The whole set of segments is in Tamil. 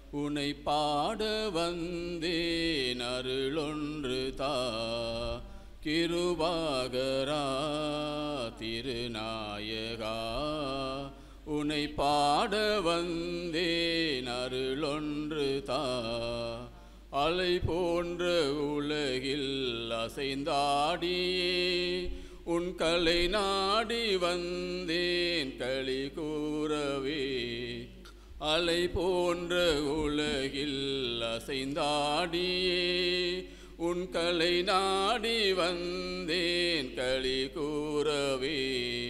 உனை பாட வந்தேன் அருளொன்று தா கிருபாகரா திருநாயகா உனை பாட வந்தேன் அருளொன்று தா அலை போன்ற உலகில் அசைந்தாடியே உன் கலை நாடி வந்தேன் களி கூறவே அலை போன்ற உலகில் அசைந்தாடியே உன் கலை நாடி வந்தேன் களி கூறவே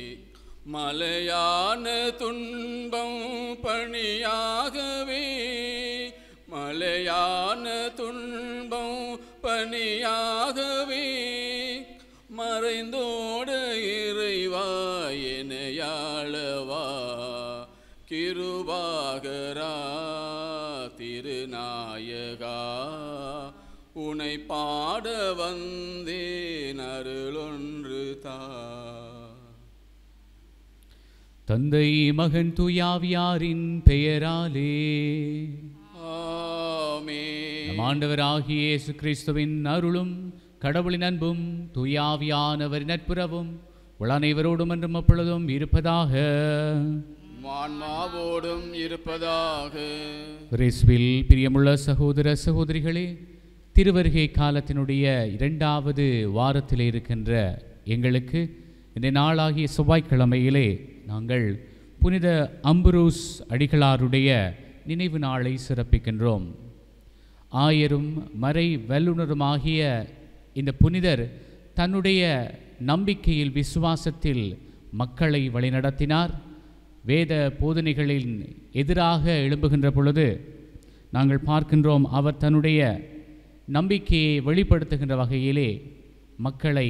மலையான துன்பம் பணியாகவே மலையான துன்பம் பணியாகவே மறைந்தோட இறைவா எனையாளவா கிருபாகரா திருநாயகா உனை பாட வந்தேன் அருளொன்று தா தந்தை மகன் துயாவியாரின் பெயராலே ஆமென். நம் ஆண்டவராகிய இயேசு கிறிஸ்துவின் அருளும் கடவுளின் அன்பும் துயாவியானவரின் நட்புறவும் உள்ள அனைவரோடும் என்றும் அப்பொழுதும் இருப்பதாக மான்மாவோடும் இருப்பதாக கிறிஸ்துவில் பிரியமுள்ள சகோதர சகோதரிகளே திருவருகை காலத்தினுடைய இரண்டாவது வாரத்தில் இருக்கின்ற எங்களுக்கு இந்த நாளாகிய செவ்வாய்க்கிழமையிலே நாங்கள் புனித அம்புரூஸ் அடிகளாருடைய நினைவு நாளை சிறப்பிக்கின்றோம் ஆயரும் மறை வல்லுனருமாகிய இந்த புனிதர் தன்னுடைய நம்பிக்கையில் விசுவாசத்தில் மக்களை வழிநடத்தினார் வேத போதனைகளின் எதிராக எழும்புகின்ற பொழுது நாங்கள் பார்க்கின்றோம் அவர் தன்னுடைய நம்பிக்கையை வெளிப்படுத்துகின்ற வகையிலே மக்களை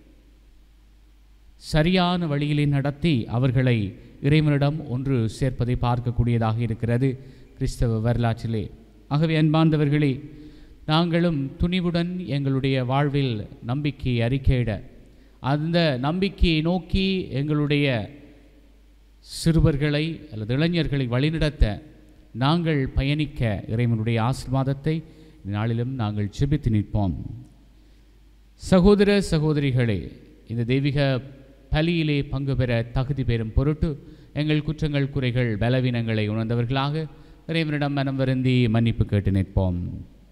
சரியான வழியிலே நடத்தி அவர்களை இறைவனிடம் ஒன்று சேர்ப்பதை பார்க்கக்கூடியதாக இருக்கிறது கிறிஸ்தவ வரலாற்றிலே ஆகவே அன்பார்ந்தவர்களே நாங்களும் துணிவுடன் எங்களுடைய வாழ்வில் நம்பிக்கையை அறிக்கையிட அந்த நம்பிக்கையை நோக்கி எங்களுடைய சிறுவர்களை அல்லது இளைஞர்களை வழிநடத்த நாங்கள் பயணிக்க இறைவனுடைய ஆசீர்வாதத்தை இந்த நாளிலும் நாங்கள் ஜெபித்து நிற்போம் சகோதர சகோதரிகளே இந்த தெய்வீக பலியிலே பங்கு பெற தகுதி பெறும் பொருட்டு எங்கள் குற்றங்கள் குறைகள் பலவீனங்களை உணர்ந்தவர்களாக இறைவனிடம் மனம் வருந்தி மன்னிப்பு கேட்டு நிற்போம்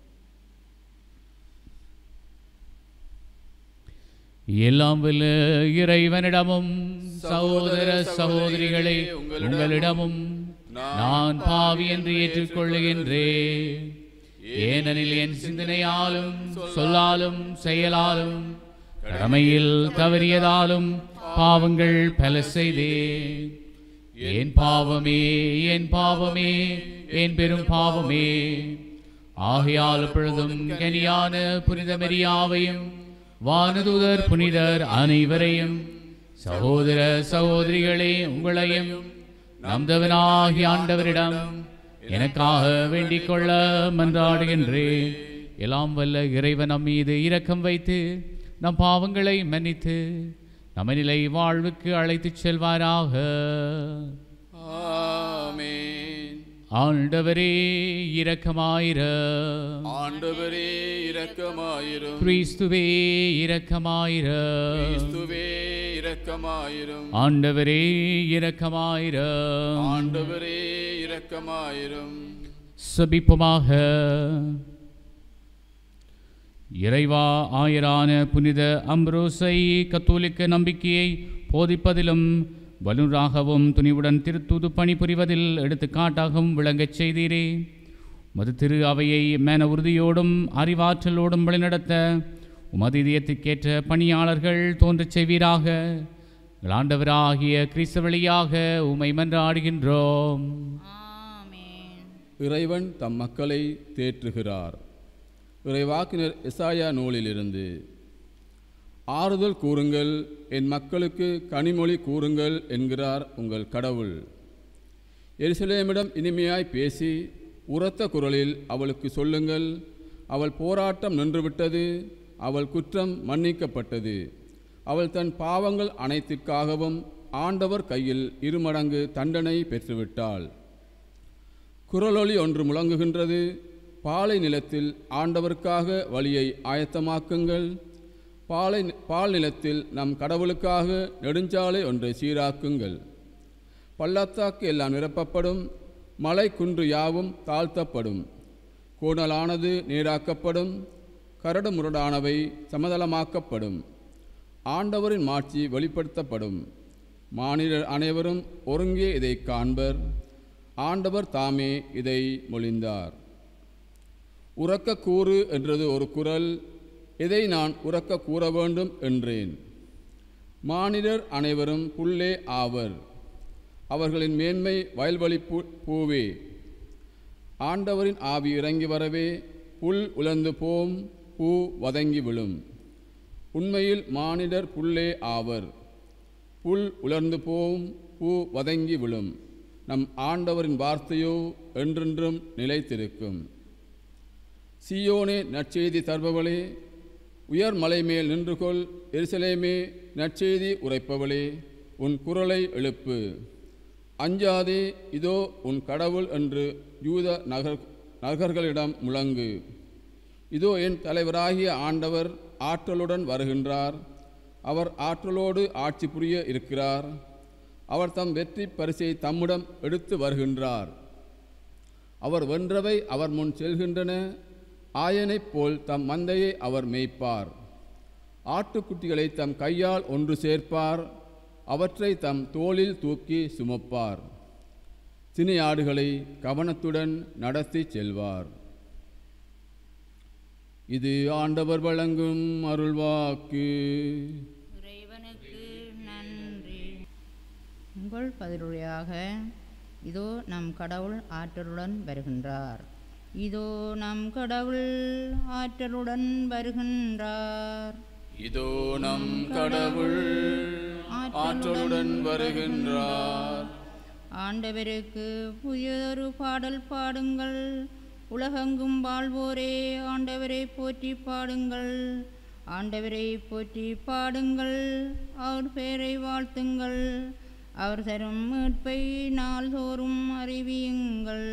எல்லாம் வல்ல இறைவனிடமும் சகோதர சகோதரிகளே உங்களிடமும் நான் பாவி என்று ஏற்றுக்கொள்ளுகின்றேன் ஏனெனில் என் சிந்தனையாலும் சொல்லாலும் செயலாலும் கடமையில் தவறியதாலும் பாவங்கள் பல செய்தேன் என் பாவமே என் பாவமே என் பெரும் பாவமே ஆகையால் பொழுதும் கனியான புனித மெரியாவையும் வானதூதர் புனிதர் அனைவரையும் சகோதர சகோதரிகளே உங்களையும் நம்தவனாகி ஆண்டவரிடம் எனக்காக வேண்டிக் கொள்ள மன்றாடுகின்றேன் எல்லாம் வல்ல இறைவன் நம் மீது இரக்கம் வைத்து நம் பாவங்களை மன்னித்து நம்ம நிலை வாழ்வுக்கு அழைத்துச் செல்வாராக ஆமென் ஆண்டவரே இரக்கமாயிர ஆண்டவரே இரக்கமாயிரும் கிறிஸ்துவே இரக்கமாயிர கிறிஸ்துவே இரக்கமாயிரும் ஆண்டவரே இரக்கமாயிர ஆண்டவரே இரக்கமாயிரும் சபிப்புமாக இறைவா ஆயரான புனித அம்ரோசை கத்தோலிக்க நம்பிக்கையை போதிப்பதிலும் வலுராகவும் துணிவுடன் திருத்தூது பணிபுரிவதில் எடுத்துக்காட்டாகவும் விளங்கச் செய்தீரே மது திரு அவையை மேன உறுதியோடும் அறிவாற்றலோடும் வழிநடத்த உமது இதயத்துக்கேற்ற பணியாளர்கள் தோன்றச் செய்வீராக எங்கள் ஆண்டவராகிய கிறிஸ்து வழியாக உமை மன்றாடுகின்றோம் ஆமென் இறைவன் தம் மக்களை தேற்றுகிறார் இறைவாக்கினர் எசாயா நூலிலிருந்து ஆறுதல் கூறுங்கள் என் மக்களுக்கு கனிமொழி கூறுங்கள் என்கிறார் உங்கள் கடவுள் எருசலேமிடம் இனிமையாய் பேசி உரத்த குரலில் அவளுக்கு சொல்லுங்கள் அவள் போராட்டம் நின்றுவிட்டது அவள் குற்றம் மன்னிக்கப்பட்டது அவள் தன் பாவங்கள் அனைத்திற்காகவும் ஆண்டவர் கையில் இருமடங்கு தண்டனை பெற்றுவிட்டாள் குரலொலி ஒன்று முழங்குகின்றது பாலை நிலத்தில் ஆண்டவருக்காக வழியை ஆயத்தமாக்குங்கள் பாலை பால் நிலத்தில் நம் கடவுளுக்காக நெடுஞ்சாலை ஒன்றை சீராக்குங்கள் பள்ளத்தாக்கு எல்லாம் நிரப்பப்படும் மலை குன்று யாவும் தாழ்த்தப்படும் கோணலானது நீராக்கப்படும் கரடு முரடானவை சமதளமாக்கப்படும் ஆண்டவரின் மாட்சி வெளிப்படுத்தப்படும் மானிடர் அனைவரும் ஒருங்கே இதை காண்பர் ஆண்டவர் தாமே இதை மொழிந்தார் உறக்க கூறு என்றது ஒரு குரல் இதை நான் உறக்க கூற வேண்டும் என்றேன் மானிடர் அனைவரும் புல்லே ஆவர் அவர்களின் மேன்மை வயல்வெளி பூ பூவே ஆண்டவரின் ஆவி இறங்கி வரவே புல் உலர்ந்து போம் பூ வதங்கி விழும் உண்மையில் மானிடர் புல்லே ஆவர் புல் உலர்ந்து போம் பூ வதங்கி விழும் நம் ஆண்டவரின் வார்த்தையோ என்றென்றும் நிலைத்திருக்கும் சீயோனே நற்செய்தி தருபவளே உயர் மலை மேல் நின்று கொள் எருசலேமே நற்செய்தி உரைப்பவளே உன் குரலை எழுப்பு அஞ்சாதே இதோ உன் கடவுள் என்று யூத நகர் நகர்களிடம் முழங்கு இதோ என் தலைவராகிய ஆண்டவர் ஆற்றலுடன் வருகின்றார் அவர் ஆற்றலோடு ஆட்சி புரிய இருக்கிறார் அவர் தம் வெற்றி பரிசை தம்மிடம் எடுத்து வருகின்றார் அவர் வென்றவை அவர் முன் செல்கின்றன ஆயனைப் போல் தம் மந்தையை அவர் மேய்ப்பார் ஆட்டுக்குட்டிகளை தம் கையால் ஒன்று சேர்ப்பார் அவற்றை தம் தோளில் தூக்கி சுமப்பார் சினையாடுகளை கவனத்துடன் நடத்தி செல்வார் இது ஆண்டவர் வழங்கும் அருள்வாக்கு இறைவனுக்கு நன்றி உங்கள் பதிலுரையாக இதோ நம் கடவுள் ஆற்றலுடன் வருகின்றார் இதோ நம் கடவுள் ஆற்றலுடன் வருகின்றார் இதோ நம் கடவுள் ஆற்றலுடன் வருகின்றார் ஆண்டவருக்கு புதியதொரு பாடல் பாடுங்கள் உலகெங்கும் வாழ்வோரே ஆண்டவரை போற்றி பாடுங்கள் ஆண்டவரை போற்றி பாடுங்கள் அவர் பெயரை வாழ்த்துங்கள் அவர் தரும் மீட்பை நாள்தோறும் அறிவியுங்கள்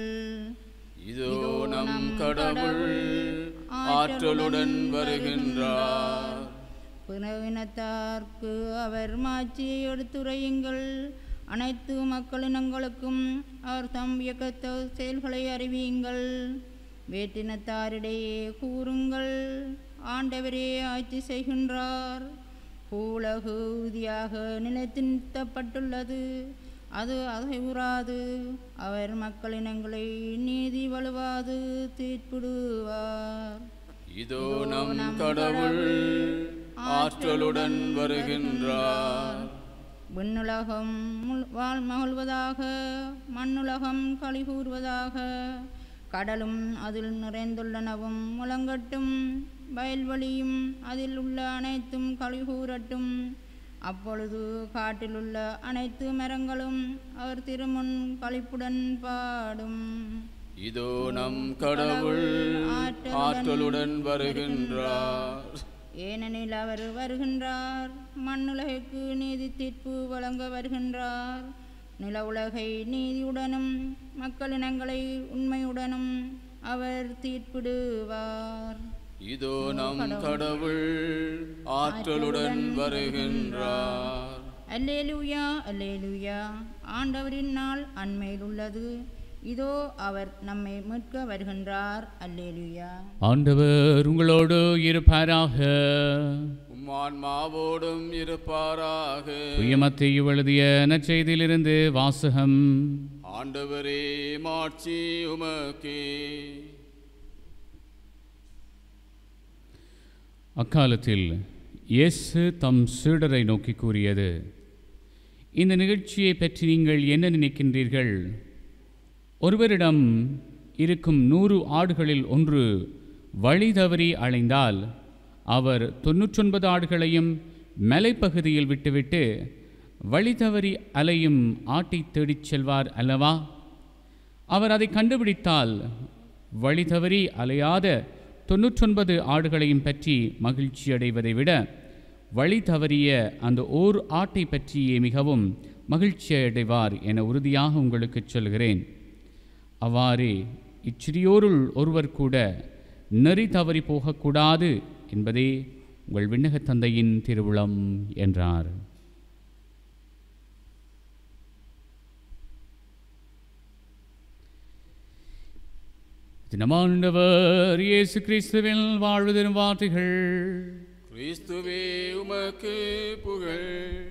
இதோ நம் கடவுள் ஆற்றலுடன் வருகின்றார் பிறவினத்தார்க்கு அவர் மாட்சியை எடுத்துரையுங்கள் அனைத்து மக்களினங்களுக்கும் அவர் தம் இயக்கத்த செயல்களை அறிவியுங்கள் வேற்றினத்தாரிடையே கூறுங்கள் ஆண்டவரே ஆட்சி செய்கின்றார் பூலகு உறுதியாக நிலைத்து நிறுத்தப்பட்டுள்ளது அது அசைவுறாது அவர் மக்களினங்களை நீதி வலுவாது தீர்ப்பிடுவார் இதோ நம் கடவுள் ஆற்றலுடன் வருகின்றார் விண்ணுலகம் முழு- வாழ் மகிழ்வதாக மண்ணுலகம் களி கூறுவதாக கடலும் அதில் நிறைந்துள்ளனவும் முழங்கட்டும் வயல்வெளியும் அதில் உள்ள அனைத்தும் களி கூறட்டும் அப்பொழுது காட்டிலுள்ள அனைத்து மரங்களும் அவர் திருமுன் களிப்புடன் பாடும் இதோ நம் கடவுள் ஆற்றலுடன் வருகின்றார் ஏனெனில் அவர் வருகின்றார் மண்ணுலகுக்கு நீதி தீர்ப்பு வழங்க வருகின்றார் நில உலகை நீதியுடனும் மக்களினங்களை உண்மையுடனும் அவர் தீர்ப்பிடுவார் இதோ நம் கடவுள் ஆற்றலுடன் வருகின்றார் அல்லேலூயா அல்லேலூயா ஆண்டவரின் நாள் அண்மையில் உள்ளது இதோ அவர் நம்மை மீட்க வருகின்றார் அல்லேலூயா ஆண்டவர் உங்களோடு இருப்பாராக உம்மான்மாவோடும் இருப்பாராக உயமத்தையு எழுதிய நற்செய்தியிலிருந்து வாசகம் ஆண்டவரே மாட்சி உமக்கே அக்காலத்தில் இயேசு தம் சீடரை நோக்கி கூறியது இந்த நிகழ்ச்சியை பற்றி நீங்கள் என்ன நினைக்கின்றீர்கள் ஒருவரிடம் இருக்கும் நூறு ஆடுகளில் ஒன்று வழி தவறி அலைந்தால் அவர் தொன்னூற்றொன்பது ஆடுகளையும் மலைப்பகுதியில் விட்டுவிட்டு வழி தவறி அலையும் ஆட்டை தேடிச் செல்வார் அல்லவா அவர் அதை கண்டுபிடித்தால் வழி தவறி அலையாத தொன்னூற்றொன்பது ஆடுகளையும் பற்றி மகிழ்ச்சி அடைவதை விட வழி தவறிய அந்த ஓர் ஆட்டை பற்றியே மிகவும் மகிழ்ச்சி அடைவார் என உறுதியாக உங்களுக்கு சொல்கிறேன் அவ்வாறே இச்சிறியோருள் ஒருவர் கூட நெறி தவறி போகக்கூடாது என்பதே உங்கள் விண்ணகத் தந்தையின் திருவுளம் என்றார் தினமாண்டவர் இயேசு கிறிஸ்துவில் வாழ்வதரும் வார்த்தைகள் கிறிஸ்துவே உமக்கு புகழ்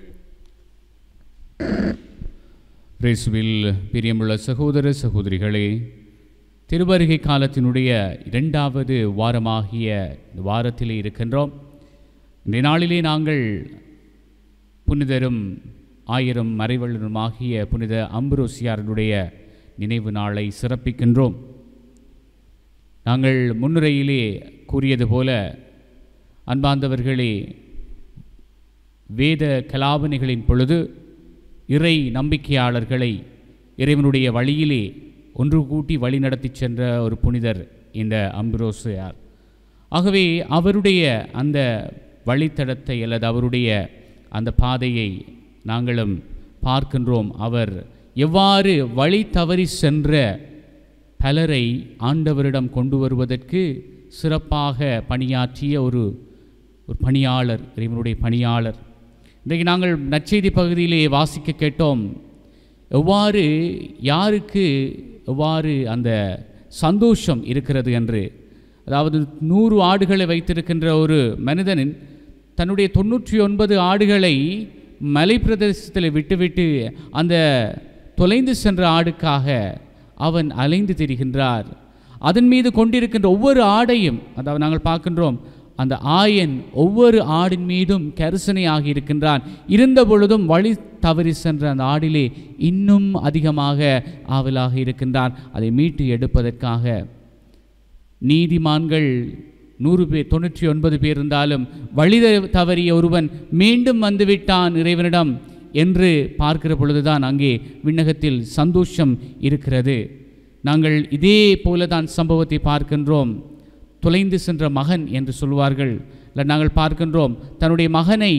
இயேசுவில் பிரியமுள்ள சகோதர சகோதரிகளே திருவருகை காலத்தினுடைய இரண்டாவது வாரமாகிய இந்த வாரத்திலே இருக்கின்றோம் இந்த நாளிலே நாங்கள் புனிதரும் ஆயிரம் மறைவள்ளருமாகிய புனித அம்புரோசியாரனுடைய நினைவு நாளை சிறப்பிக்கின்றோம் நாங்கள் முன்னுரையிலே கூறியது போல அன்பார்ந்தவர்களே வேத கலாபனைகளின் பொழுது இறை நம்பிக்கையாளர்களை இறைவனுடைய வழியிலே ஒன்று கூட்டி வழி நடத்திச் சென்ற ஒரு புனிதர் இந்த அம்பிரோசியார் ஆகவே அவருடைய அந்த வழித்தடத்தை அல்லது அவருடைய அந்த பாதையை நாங்களும் பார்க்கின்றோம் அவர் எவ்வாறு வழி தவறி சென்ற பலரை ஆண்டவரிடம் கொண்டு வருவதற்கு சிறப்பாக பணியாற்றிய ஒரு ஒரு பணியாளர் இறைவனுடைய பணியாளர் இன்றைக்கு நாங்கள் நற்செய்தி பகுதியிலே வாசிக்க கேட்டோம் எவ்வாறு யாருக்கு எவ்வாறு அந்த சந்தோஷம் இருக்கிறது என்று அதாவது நூறு ஆடுகளை வைத்திருக்கின்ற ஒரு மனிதனின் தன்னுடைய தொண்ணூற்றி ஒன்பது ஆடுகளை மலை பிரதேசத்தில் விட்டுவிட்டு அந்த தொலைந்து சென்ற ஆடுக்காக அவன் அலைந்து திரிகின்றார் அதன் மீது கொண்டிருக்கின்ற ஒவ்வொரு ஆடையும் அதாவது நாங்கள் பார்க்கின்றோம் அந்த ஆயன் ஒவ்வொரு ஆடின் மீதும் கரிசனையாகி இருக்கின்றான் இருந்த பொழுதும் வழி தவறி சென்ற அந்த ஆடிலே இன்னும் அதிகமாக ஆவலாக இருக்கின்றான் அதை மீட்டு எடுப்பதற்காக நீதிமான்கள் நூறு பேர் தொண்ணூற்றி ஒன்பது பேர் இருந்தாலும் வழி த- தவறிய ஒருவன் மீண்டும் வந்துவிட்டான் இறைவனிடம் என்று பார்க்கிற பொழுதுதான் அங்கே விண்ணகத்தில் சந்தோஷம் இருக்கிறது நாங்கள் இதே போலதான் சம்பவத்தை பார்க்கின்றோம் தொலைந்து சென்ற மகன் என்று சொல்வார்கள் இல்லை நாங்கள் பார்க்கின்றோம் தன்னுடைய மகனை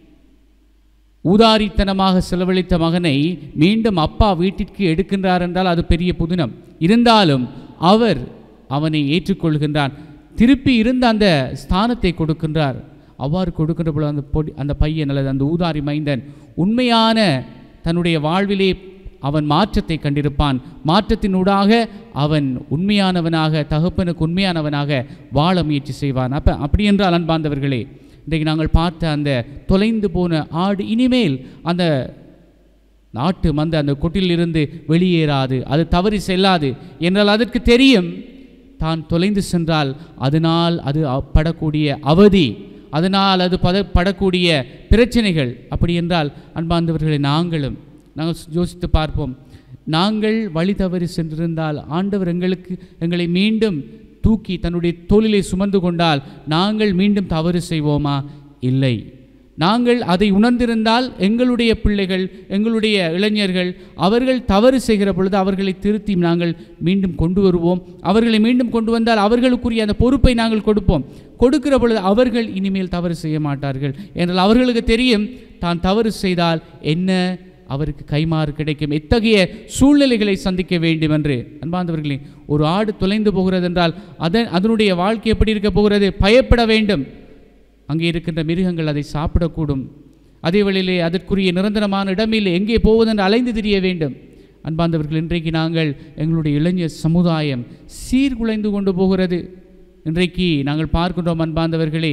ஊதாரித்தனமாக செலவழித்த மகனை மீண்டும் அப்பா வீட்டிற்கு எடுக்கின்றார் என்றால் அது பெரிய புதினம் இருந்தாலும் அவர் அவனை ஏற்றுக்கொள்கின்றான் திருப்பி இருந்த அந்த ஸ்தானத்தை கொடுக்கின்றார் அவ்வாறு கொடுக்கின்ற பொழுது அந்த பொடி அந்த பையன் அல்லது அந்த ஊதாரி மைந்தன் உண்மையான தன்னுடைய வாழ்விலே அவன் மாற்றத்தை கண்டிருப்பான் மாற்றத்தினூடாக அவன் உண்மையானவனாக தகப்பனுக்கு உண்மையானவனாக வாழ முயற்சி செய்வான் அப்போ அப்படி என்றால் அன்பார்ந்தவர்களே இன்றைக்கு நாங்கள் பார்த்த அந்த தொலைந்து போன ஆடு இனிமேல் அந்த நாட்டு மந்த அந்த கொட்டிலிருந்து வெளியேறாது அது தவறி செல்லாது என்றால் அதற்கு தெரியும் தான் தொலைந்து சென்றால் அதனால் அது அ- படக்கூடிய அவதி அதனால் அது பத படக்கூடிய பிரச்சனைகள் அப்படி என்றால் அன்பார்ந்தவர்களை நாங்களும் நாங்கள் யோசித்து பார்ப்போம் நாங்கள் வழி தவறி சென்றிருந்தால் ஆண்டவர் எங்களுக்கு எங்களை மீண்டும் தூக்கி தன்னுடைய தோளிலே சுமந்து கொண்டால் நாங்கள் மீண்டும் தவறு செய்வோமா இல்லை நாங்கள் அதை உணர்ந்திருந்தால் எங்களுடைய பிள்ளைகள் எங்களுடைய இளைஞர்கள் அவர்கள் தவறு செய்கிற பொழுது அவர்களை திருத்தி நாங்கள் மீண்டும் கொண்டு வருவோம் அவர்களை மீண்டும் கொண்டு வந்தால் அவர்களுக்குரிய அந்த பொறுப்பை நாங்கள் கொடுப்போம் கொடுக்கிற பொழுது அவர்கள் இனிமேல் தவறு செய்ய மாட்டார்கள் என்றால் அவர்களுக்கு தெரியும் தான் தவறு செய்தால் என்ன அவருக்கு கைமாறு கிடைக்கும் எத்தகைய சூழ்நிலைகளை சந்திக்க வேண்டும் என்று அன்பார்ந்தவர்களே ஒரு ஆடு தொலைந்து போகிறது என்றால் அதன் அதனுடைய வாழ்க்கை எப்படி இருக்க போகிறது பயப்பட வேண்டும் அங்கே இருக்கின்ற மிருகங்கள் அதை சாப்பிடக்கூடும் அதே வேளையிலே அதற்குரிய நிரந்தரமான இடமில்லை எங்கே போவதென்று அலைந்து திரிய வேண்டும் அன்பார்ந்தவர்கள் இன்றைக்கு நாங்கள் எங்களுடைய இளைஞர் சமுதாயம் சீர்குலைந்து கொண்டு போகிறது இன்றைக்கு நாங்கள் பார்க்கின்றோம் அன்பார்ந்தவர்களே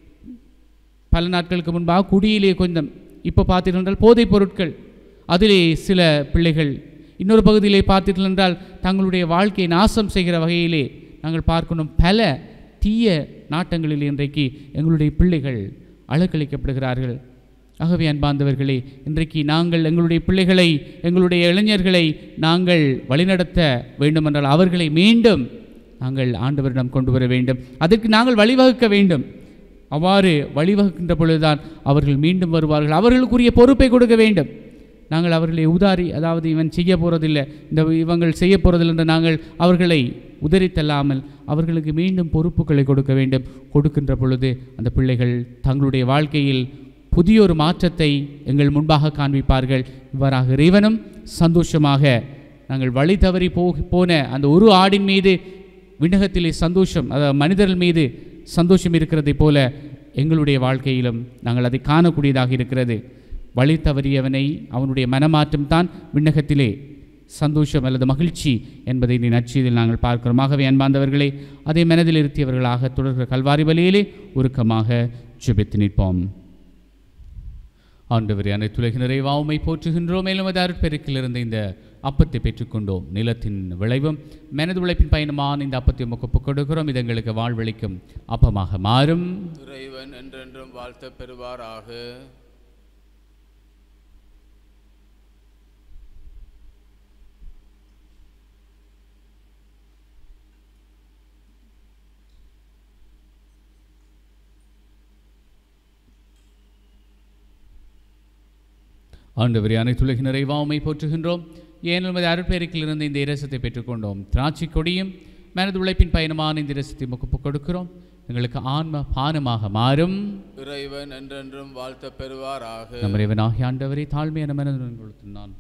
பல நாட்களுக்கு முன்பாக குடியிலே கொஞ்சம் இப்போ பார்த்தீர்கள் என்றால் போதைப் பொருட்கள் அதிலே சில பிள்ளைகள் இன்னொரு பகுதியிலே பார்த்தீர்கள் என்றால் தங்களுடைய வாழ்க்கையை நாசம் செய்கிற வகையிலே நாங்கள் பார்க்கணும் பல தீய நாட்டங்களில் இன்றைக்கு எங்களுடைய பிள்ளைகள் அலக்களிக்கப்படுகிறார்கள் ஆகவே அன்பார்ந்தவர்களே இன்றைக்கு நாங்கள் எங்களுடைய பிள்ளைகளை எங்களுடைய இளைஞர்களை நாங்கள் வழிநடத்த வேண்டுமென்றால் அவர்களை மீண்டும் நாங்கள் ஆண்டவரிடம் கொண்டு வர வேண்டும் அதற்கு நாங்கள் வழிவகுக்க வேண்டும் அவ்வாறு வழிவகுக்கின்ற பொழுதுதான் அவர்கள் மீண்டும் வருவார்கள் அவர்களுக்குரிய பொறுப்பை கொடுக்க வேண்டும் நாங்கள் அவர்களை உதாரி அதாவது இவன் செய்ய போகிறதில்லை இந்த இவங்கள் செய்ய போகிறதில்லை என்று நாங்கள் அவர்களை உதறித்தள்ளாமல் அவர்களுக்கு மீண்டும் பொறுப்புகளை கொடுக்க வேண்டும் கொடுக்கின்ற பொழுது அந்த பிள்ளைகள் தங்களுடைய வாழ்க்கையில் புதிய ஒரு மாற்றத்தை எங்கள் முன்பாக காண்பிப்பார்கள் இவ்வாறாக இறைவனும் சந்தோஷமாக நாங்கள் வழி தவறி போ போன அந்த ஒரு ஆடின் மீது விண்ணகத்திலே சந்தோஷம் அதாவது மனிதர்கள் மீது சந்தோஷம் இருக்கிறதை போல எங்களுடைய வாழ்க்கையிலும் நாங்கள் அதை காணக்கூடியதாக இருக்கிறது வழி தவறியவனை அவனுடைய மனமாற்றம் தான் விண்ணகத்திலே சந்தோஷம் அல்லது மகிழ்ச்சி என்பதை நீ நற்செய்தியில் நாங்கள் பார்க்கிறோம் ஆகவே அன்பார்ந்தவர்களே அதை மனதில் இருத்தியவர்களாக தொடர்கிற கல்வாரி வழியிலே உருக்கமாக ஜெபித்து நிற்போம் ஆண்டவரே அனைத்துலக நிறைவாவுமை போற்றுகின்றோம் மேலும் அது அருட்பெருக்கிலிருந்து இந்த அப்பத்தை பெற்றுக்கொண்டோம் நிலத்தின் விளைவும் மனது உழைப்பின் பயணமான இந்த அப்பத்தை உமக்கு ஒப்புக் கொடுக்கிறோம் இது எங்களுக்கு வாழ்வளிக்கும் அப்பமாக மாறும் இறைவன் என்றென்றும் வாழ்த்த பெறுவாராக ஆண்டவரே அனைத்துலக நிறைவாவுமை போற்றுகின்றோம் ஏன் நமது அருட்பெருக்கிலிருந்து இந்த இரசத்தை பெற்றுக்கொண்டோம் திராட்சை கொடியும் மனது உழைப்பின் பயணமான இந்த இரசத்தை உமக்கு ஒப்புக் கொடுக்கிறோம் எங்களுக்கு ஆன்ம பானமாக மாறும் இறைவன் என்றென்றும் வாழ்த்த பெறுவாராக நம்ம இறைவனாகிய ஆண்டவரே தாழ்மையான மனதுடன் கொடுத்து நான்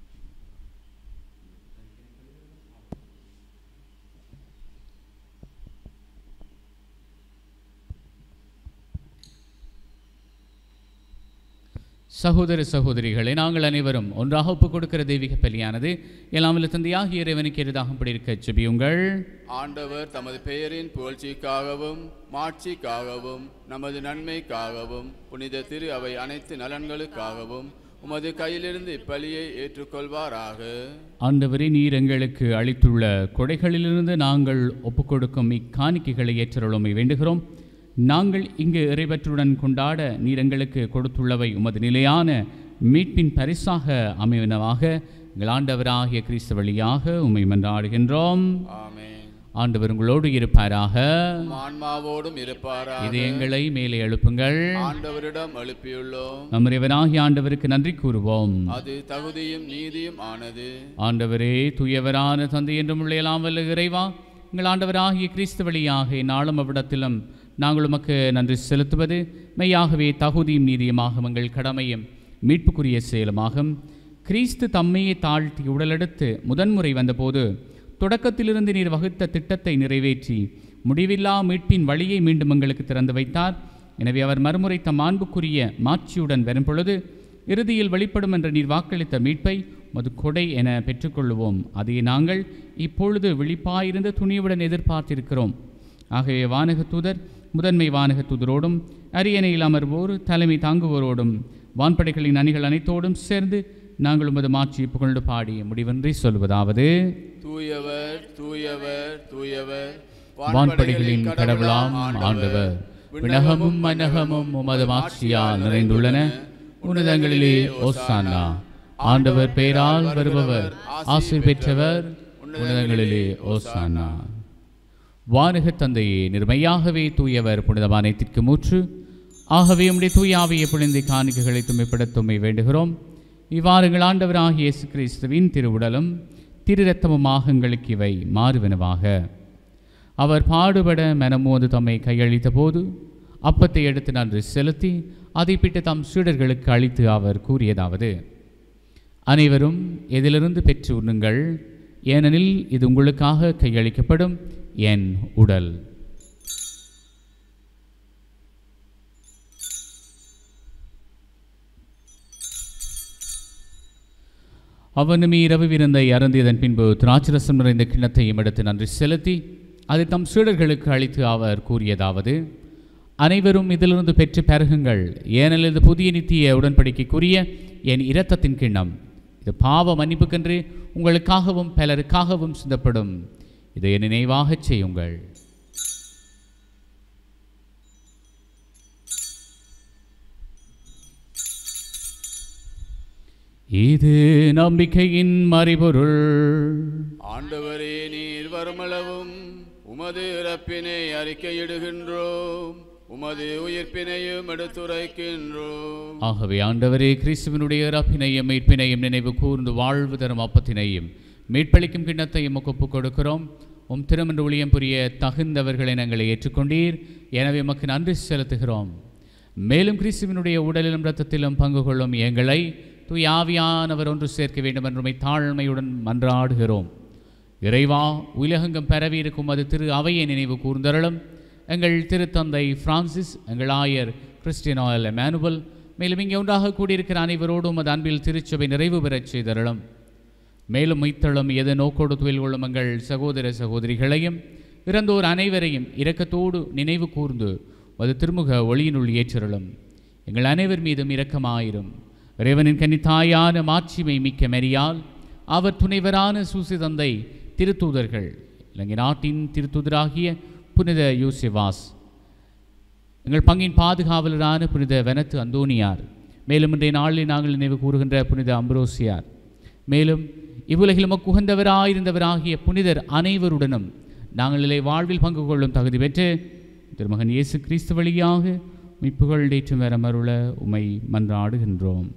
சகோதர சகோதரிகளே நாங்கள் அனைவரும் ஒன்றாக ஒப்புக் கொடுக்கிற தெய்வீக பலியானது எல்லாம் வல்ல தந்தையாகிய இறைவனுக்கு எதிராகும்படி இருக்க ஜெபியுங்கள் ஆண்டவர் தமது பெயரின் புகழ்ச்சிக்காகவும் மாட்சிக்காகவும் நமது நன்மைக்காகவும் புனித திரு அவை அனைத்து நலன்களுக்காகவும் உமது கையிலிருந்து இப்பலியை ஏற்றுக்கொள்வாராக ஆண்டவரே நீர் எங்களுக்கு அளித்துள்ள கொடைகளிலிருந்து நாங்கள் ஒப்புக்கொடுக்கும் இக்காணிக்கைகளை ஏற்றருளுமை வேண்டுகிறோம் நாங்கள் இங்கு இறைவற்றுடன் கொண்டாட நீர் எங்களுக்கு கொடுத்துள்ளவை உமது நிலையான மீட்பின் பரிசாக அமைவனவாக எங்கள் ஆண்டவராகிய கிறிஸ்து வழியாக உம்மை மன்றாடுகின்றோம் ஆமென் ஆண்டவர் உங்களோடு இருப்பாராக உம் ஆன்மாவோடும் இருப்பாராக இது எங்களை மேலே எழுப்புங்கள் ஆண்டவரிடம் எழுப்பியுள்ளோம் நம் இறைவனாகிய ஆண்டவருக்கு நன்றி கூறுவோம் அது தகுதியும் நீதியும் ஆனது ஆண்டவரே தூயவரான தந்தை என்றும் உள்ள எல்லாம் வல்ல இறைவா எங்கள் ஆண்டவராகிய கிறிஸ்து வழியாக நாளும் அவ்விடத்திலும் நாங்கள் உமக்கு நன்றி செலுத்துவது மெய்யாகவே தகுதியும் நீதியுமாகும் எங்கள் கடமையும் மீட்புக்குரிய செயலுமாகும் கிறிஸ்து தம்மையை தாழ்த்தி உடலெடுத்து முதன்முறை வந்தபோது தொடக்கத்திலிருந்து நீர் வகுத்த திட்டத்தை நிறைவேற்றி முடிவில்லா மீட்பின் வழியை மீண்டும் எங்களுக்கு திறந்து வைத்தார் எனவே அவர் மறுமுறை தம் மாண்புக்குரிய மாட்சியுடன் வரும் பொழுது இறுதியில் வெளிப்படும் என்ற நீர் வாக்களித்த மீட்பை மது கொடை என பெற்றுக்கொள்வோம் அதை நாங்கள் இப்பொழுது விழிப்பாயிருந்த துணிவுடன் எதிர்பார்த்திருக்கிறோம் ஆகவே வானக தூதர் முதன்மை வானக தூதரோடும் அரியணையில் அமர்வோர் தலைமை தாங்குவோரோடும் வான்படைகளின் அணிகள் அனைத்தோடும் சேர்ந்து நாங்கள் உமது மாட்சியை புகழ்ந்து பாடி முடிவென்றி சொல்வதாவது தூயவர் தூயவர் தூயவர் வான்படைகளின் கடவுளாம் ஆண்டவர் விண்ணகமும் மன்னகமும் உமது மாட்சியால் நிறைந்துள்ளன உன்னதங்களிலே ஓசானா ஆண்டவர் பெயரால் வருபவர் ஆசிர் பெற்றவர் உன்னதங்களிலே ஓசானா வானக தந்தையே நிர்மையாகவே தூயவர் புனிதமானத்திற்கு மூற்று ஆகவே உம்முடைய தூயாவிய புனித காணிக்கைகளை துமைப்படத்துமை வேண்டுகிறோம் இவ்வாறுங்கள் ஆண்டவராகிய இயேசு கிறிஸ்துவின் திருவுடலும் திரு ரத்தமுமாக எங்களுக்கு இவை மாறுவனவாக அவர் பாடுபட மனமோது தம்மை கையளித்த போது அப்பத்தை எடுத்து நன்று செலுத்தி அதை பிட்டு தம் சீடர்களுக்கு அளித்து அவர் கூறியதாவது அனைவரும் இதிலிருந்து பெற்று உண்ணுங்கள் ஏனெனில் இது உங்களுக்காக கையளிக்கப்படும் என் உடல் அவனும் இரவு விருந்தை அருந்தியதன் பின்பு திராட்சரசம் நிறைந்த கிண்ணத்தையும் எடுத்து நன்றி செலுத்தி அதை தம் சீடர்களுக்கு அளித்து அவர் கூறியதாவது அனைவரும் இதிலிருந்து பெற்று பருகுங்கள் ஏனெனில் இது புதிய நித்திய உடன்படிக்கைக்குரிய என் இரத்தத்தின் கிண்ணம் இது பாவ மன்னிப்புக்கென்று உங்களுக்காகவும் பலருக்காகவும் சிந்தப்படும் இதை நினைவாகச் செய்யுங்கள் இது நம்பிக்கையின் மறைபொருள் ஆண்டவரே நீர் வருமளவும் உமது இறப்பினை அறிக்கையிடுகின்றோம் உமது உயிர்ப்பினையும் எடுத்துரைக்கின்றோம் ஆகவே ஆண்டவரே கிறிஸ்துவனுடைய இறப்பினையும் மீட்பினையும் நினைவு கூர்ந்து வாழ்வு தரும் அப்பத்தினையும் மீட்பளிக்கும் கிண்ணத்தையும் ஒப்புக் கொடுக்கிறோம் உம் திருமண ஊழியம் புரிய தகுந்தவர்களை நாங்கள் ஏற்றுக்கொண்டீர் எனவே உமக்கு நன்றி செலுத்துகிறோம் மேலும் கிறிஸ்துவனுடைய உடலிலும் இரத்தத்திலும் பங்கு கொள்ளும் எங்களை தூய் ஆவியானவர் ஒன்று சேர்க்க வேண்டும் என்று உம்மை தாழ்மையுடன் மன்றாடுகிறோம் இறைவா உலகெங்கும் பரவி இருக்கும் அது திரு அவையை நினைவு கூர்ந்தருளும் எங்கள் திருத்தந்தை பிரான்சிஸ் எங்கள் ஆயர் கிறிஸ்டினாயல் எமானுவல் மேலும் இங்கே ஒன்றாக கூடியிருக்கிற அனைவரோடும் அது அன்பில் திருச்சபை நிறைவு பெறச் செய்தருளும் மேலும் மைத்தளம் எது நோக்கோடு துயில் கொள்ளும் எங்கள் சகோதர சகோதரிகளையும் இறந்தோர் அனைவரையும் இரக்கத்தோடு நினைவு கூர்ந்து அது திருமுக ஒளியினுள் ஏற்றருளும் எங்கள் அனைவர் மீதும் இரக்கமாயிரும் இறைவனின் கன்னித்தாயான மாட்சிமை மிக்க மெரியால் அவர் துணைவரான சூசிதந்தை திருத்தூதர்கள் இலங்கை நாட்டின் திருத்தூதராகிய புனித யூசிவாஸ் எங்கள் பங்கின் பாதுகாவலரான புனித வனத்து அந்தோனியார் மேலும் இன்றைய நாளில் நாங்கள் நினைவு கூறுகின்ற புனித அம்ப்ரோசியார் மேலும் இவ்வுலகில் உமக்கு உகந்தவராயிருந்தவராகிய புனிதர் அனைவருடனும் நாங்கள் இலை வாழ்வில் பங்கு கொள்ளும் தகுதி பெற்று திருமகன் இயேசு கிறிஸ்து வழியாக மீட்புகள் ஏற்றும் வரமருள உமை மன்றாடுகின்றோம்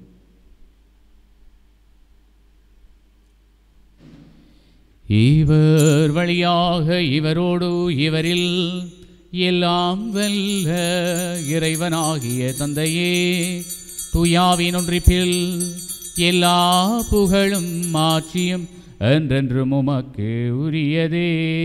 இவர் வழியாக இவரோடு இவரில் எல்லாம் வெல்ல இறைவனாகிய தந்தையே துயாவின் ஒன்றிப்பில் எல்லா புகழும் மாட்சியும் என்றென்றும் உமக்கு உரியதே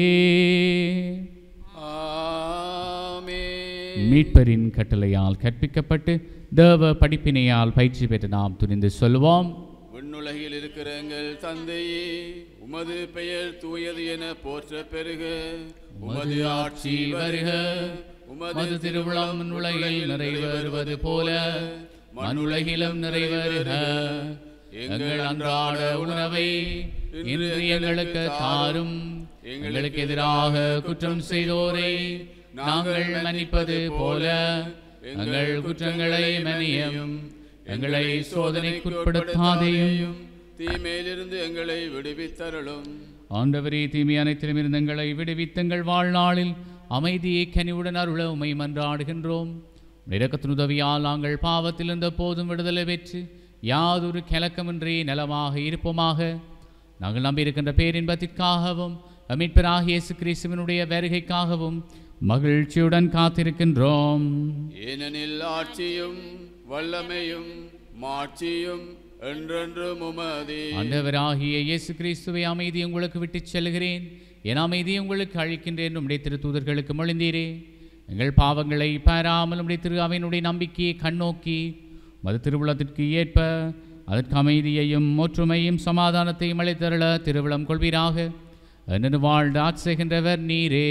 ஆமென். மீட்பரின் கட்டளையால் கற்பிக்கப்பட்டு தேவ படிப்பினையால் பயிற்சி பெற்று நாம் துணிந்து சொல்வோம் விண்ணுலகில் இருக்கிற எங்கள் தந்தையே உமது பெயர் தூயது என போற்ற பெருக உமது ஆட்சி வருக மது திருவிழம் உலகில் நிறைவேறுவது போல மண்ணுலகிலும் நிறைவேறுக எங்கள் அன்றாட உணவை இன்று எங்களுக்கு தாரும் எங்களுக்கு எதிராக குற்றம் செய்தோரை நாங்கள் மன்னிப்பது போல எங்கள் குற்றங்களை மன்னியும் எங்களை சோதனைக்குட்படுத்தாதேயும் தீமையிலிருந்து எங்களை விடுவித்தருளும் ஆண்டவரே தீமை அனைத்திலும் இருந்து எங்களை விடுவித்தங்கள் வாழ்நாளில் அமைதியை கனிவுடன் அருள உமை மன்றாடுகின்றோம் இரக்கத்தின் உதவியால் நாங்கள் பாவத்தில் இருந்த போதும் விடுதலை பெற்று யாதொரு கலக்கமின்றி நலமாக இருப்போமாக நாங்கள் நம்பியிருக்கின்ற பேரின்பத்திற்காகவும் மீட்பராகிய இயேசு கிறிஸ்துவினுடைய வருகைக்காகவும் மகிழ்ச்சியுடன் காத்திருக்கின்றோம் ஏனெனில் ஆட்சியும் வல்லமையும் மாட்சியும் என்றென்றும் உமதே ஆண்டவராகிய இயேசு கிறிஸ்துவை அமைதி உங்களுக்கு விட்டுச் செல்கிறேன் என் அமைதி உங்களுக்கு அழிக்கின்றேன் உம்முடைய திருத்தூதர்களுக்கு மொழிந்தீரே எங்கள் பாவங்களை பாராமல் உம்முடைய திரு அவையினுடைய நம்பிக்கையை கண்ணோக்கி மது திருவிழத்திற்கு ஏற்ப அதற்கு அமைதியையும் ஒற்றுமையும் சமாதானத்தையும் அளித்தருள திருவிழம் கொள்வீராக என்று வாழ்ந்து ஆட்சி செய்கின்றவர் நீரே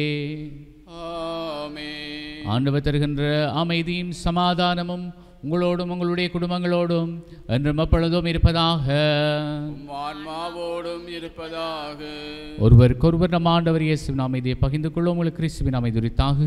ஆமென் ஆண்டவர் தருகின்ற அமைதியும் சமாதானமும் உங்களோடும் உங்களுடைய குடும்பங்களோடும் என்றும் அப்பொழுதும் இருப்பதாக உம் ஆன்மாவோடும் இருப்பதாக ஒருவருக்கொருவர் நம் ஆண்டவர் இயேசுவின் அமைதியை பகிர்ந்து கொள்ளும் உங்களுக்கு கிறிஸ்துவின் அமைதி உரித்தாகுக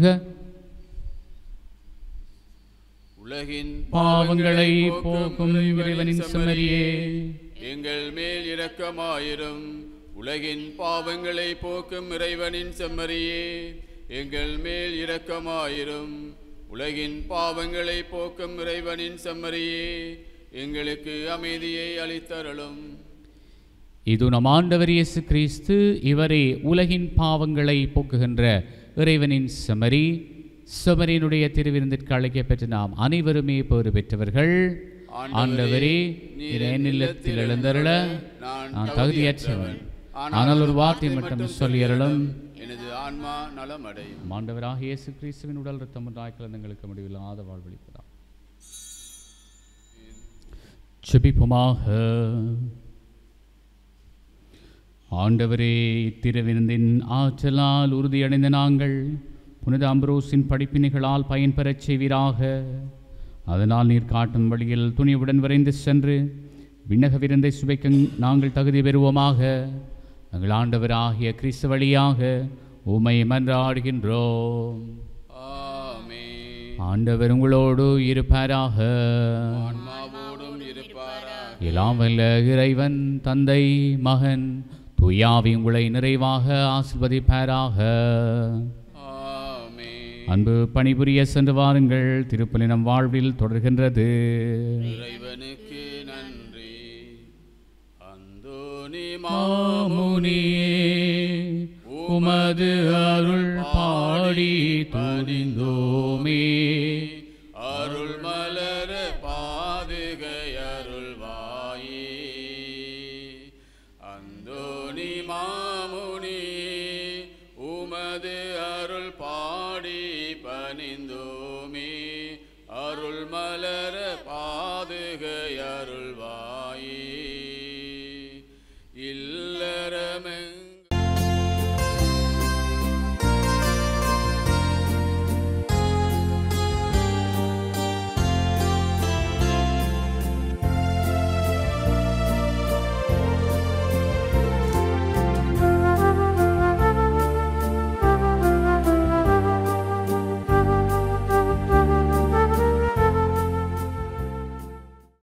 உலகின் பாவங்களை போக்கும் இறைவனின் செம்மறியே எங்கள் மேல் இரக்கமாயிரும் உலகின் பாவங்களை போக்கும் இறைவனின் செம்மறியே எங்கள் மேல் இரக்கமாயிரும் உலகின் பாவங்களை போக்கும் இறைவனின் செம்மறியே எங்களுக்கு அமைதியை அளித்தருளும் இது நம் ஆண்டவர் இயேசு கிறிஸ்து இவரே உலகின் பாவங்களை போக்குகின்ற இறைவனின் செமரி செமரியினுடைய திருவிருந்திற்கு அழைக்கப்பெற்ற நாம் அனைவருமே பேறு பெற்றவர்கள் ஆண்டவரே நீர் என் இல்லத்தில் எழுந்தருள நான் தகுதியற்றவன் ஆனால் ஒரு வார்த்தை மட்டும் சொல்லியருளும் எனது ஆன்மா நலமடையும் ஆண்டவராக இயேசு கிறிஸ்துவின் உடல் ரத்தம் ஒன்றாய் கலந்தங்களுக்கு முடிவில்லாத வாழ்வழிப்பதா செபிப்போமாக ஆண்டவரே திருவிருந்தின் ஆற்றலால் உறுதியடைந்த நாங்கள் புனித அம்ப்ரோஸின் படிப்பினைகளால் பயன்பெறச் செய்வீராக அதனால் நீர் காட்டும் வழியில் துணிவுடன் விரைந்து சென்று விண்ணக விருந்தை சுவைக்க நாங்கள் தகுதி பெறுவோமாக எங்கள் ஆண்டவராகிய கிறிஸ்து வழியாக உமை மன்றாடுகின்றோம் ஆமென் ஆண்டவர் உங்களோடு இருப்பாராக ஆன்மாவோடும் இருப்பாராக எல்லாம் வல்ல இறைவன் தந்தை மகன் துயாவி உங்களை நிறைவாக ஆசிர்வதிப்பாராக ஆமென் அன்பு பணிபுரிய சென்று வாருங்கள் திருப்பலினம் வாழ்வில் தொடர்கின்றது இறைவனுக்கு நன்றி அந்தோனி மாமுனியே உமது அருள் பாடி துணிந்தோமே